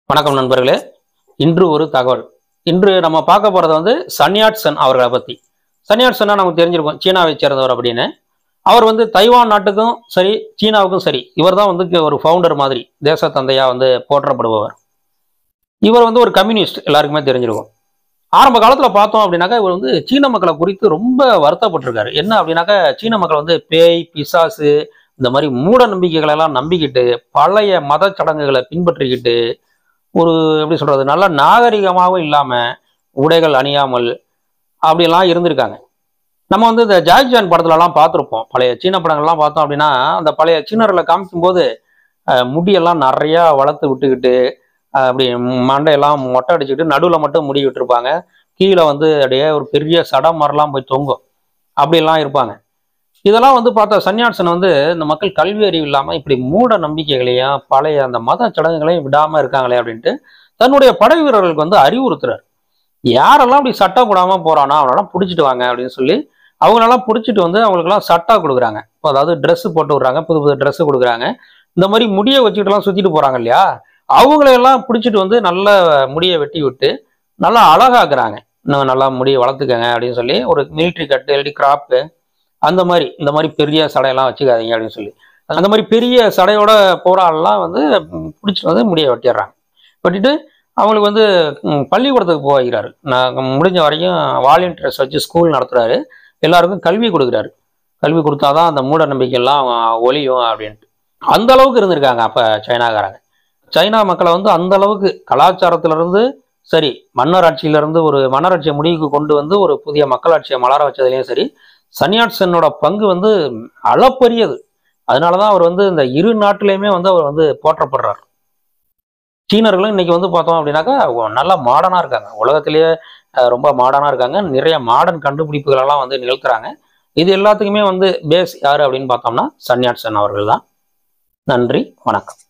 வணக்கம் நண்பர்களே இன்று ஒரு தகவல் இன்று நம்ம பார்க்க போறது வந்து சன்யாட்சன் அவர்களை பத்தி சன்யாட்சன்னா நமக்கு தெரிஞ்சிருக்கும் சீனாவை சேர்ந்தவர் அப்படின்னு அவர் வந்து தைவான் நாட்டுக்கும் சரி சீனாவுக்கும் சரி இவர் தான் வந்து ஒரு ஃபவுண்டர் மாதிரி தேச தந்தையா வந்து போற்றப்படுபவர் இவர் வந்து ஒரு கம்யூனிஸ்ட் எல்லாருக்குமே தெரிஞ்சிருக்கும் ஆரம்ப காலத்துல பார்த்தோம் அப்படின்னாக்கா இவர் வந்து சீன மக்களை குறித்து ரொம்ப வருத்தப்பட்டிருக்காரு என்ன அப்படின்னாக்கா சீன மக்கள் வந்து பேய் பிசாசு இந்த மாதிரி மூட நம்பிக்கைகளை எல்லாம் நம்பிக்கிட்டு பழைய மத சடங்குகளை பின்பற்றிக்கிட்டு ஒரு எப்படி சொல்றது நல்ல நாகரிகமாகவும் இல்லாம உடைகள் அணியாமல் அப்படியெல்லாம் இருந்திருக்காங்க நம்ம வந்து இந்த ஜாக் ஜான் படத்துலலாம் பார்த்துருப்போம் பழைய சீன படங்கள்லாம் பார்த்தோம் அப்படின்னா அந்த பழைய சீனர்களை காமிக்கும்போது அஹ், முடியெல்லாம் நிறையா வளர்த்து விட்டுக்கிட்டு அஹ், அப்படி மண்டையெல்லாம் மொட்டை அடிச்சுக்கிட்டு நடுவில் மட்டும் முடி விட்டுருப்பாங்க கீழே வந்து அப்படியே ஒரு பெரிய சடம் மாதிரிலாம் போய் தொங்கும் அப்படியெல்லாம் இருப்பாங்க இதெல்லாம் வந்து பார்த்தா சன்னியாசன் வந்து இந்த மக்கள் கல்வி அறிவு இல்லாமல் இப்படி மூட நம்பிக்கைகளையும் பழைய அந்த மத சடங்குகளையும் விடாமல் இருக்காங்களே அப்படின்ட்டு தன்னுடைய படை வீரர்களுக்கு வந்து அறிவுறுத்துறாரு யாரெல்லாம் இப்படி சட்டம் போடாமல் போறானோ அவனெல்லாம் பிடிச்சிட்டு வாங்க அப்படின்னு சொல்லி அவங்களெல்லாம் பிடிச்சிட்டு வந்து அவங்களுக்கெல்லாம் சட்டா கொடுக்குறாங்க இப்போ அதாவது Dress போட்டு விடுறாங்க புது புது Dress கொடுக்குறாங்க இந்த மாதிரி முடியை வச்சுக்கிட்டுலாம் சுற்றிட்டு போகிறாங்க இல்லையா அவங்களையெல்லாம் பிடிச்சிட்டு வந்து நல்ல முடியை வெட்டி விட்டு நல்லா அழகாக்குறாங்க இன்னும் நல்லா முடியை வளர்த்துக்கங்க அப்படின்னு சொல்லி ஒரு மிலிட்ரி கட்டு இல்லாட்டி கிராப்பு அந்த மாதிரி இந்த மாதிரி பெரிய சடையெல்லாம் வச்சுக்காதீங்க அப்படின்னு சொல்லி அந்த மாதிரி பெரிய சடையோட போற ஆள்லாம் வந்து ம், பிடிச்சிட்டு வந்து முடியை வெட்டிடுறாங்க வெட்டிட்டு அவங்களுக்கு வந்து ம், பள்ளிக்கூடத்துக்கு போக வைக்கிறாரு நான் முடிஞ்ச வரைக்கும் வாலண்டியர்ஸ் வச்சு ஸ்கூல் நடத்துறாரு எல்லாருக்கும் கல்வி கொடுக்குறாரு கல்வி கொடுத்தாதான் அந்த மூட நம்பிக்கையெல்லாம் ஒழியும் அப்படின்ட்டு அந்த அளவுக்கு இருந்திருக்காங்க அப்ப சைனாக்காரங்க சைனா மக்களை வந்து அந்த அளவுக்கு கலாச்சாரத்துல இருந்து சரி மன்னர் ஆட்சியில இருந்து ஒரு மன்னராட்சியை முடிவுக்கு கொண்டு வந்து ஒரு புதிய மக்களாட்சியை மலர வச்சதுலயும் சரி சன்யாட்சனோட பங்கு வந்து அளப்பரியது அதனாலதான் அவர் வந்து இந்த இரு நாட்டிலையுமே வந்து அவர் வந்து போற்றப்படுறார் சீனர்களும் இன்னைக்கு வந்து பார்த்தோம் அப்படின்னாக்கா ஒ- நல்லா மாடர்னா இருக்காங்க உலகத்திலேயே அஹ், ரொம்ப மாடர்னா இருக்காங்க நிறைய மாடர்ன் கண்டுபிடிப்புகள் எல்லாம் வந்து நிகழ்த்துறாங்க இது எல்லாத்துக்குமே வந்து பேஸ் யாரு அப்படின்னு பார்த்தோம்னா சன்யாட்சன் அவர்கள் தான் நன்றி வணக்கம்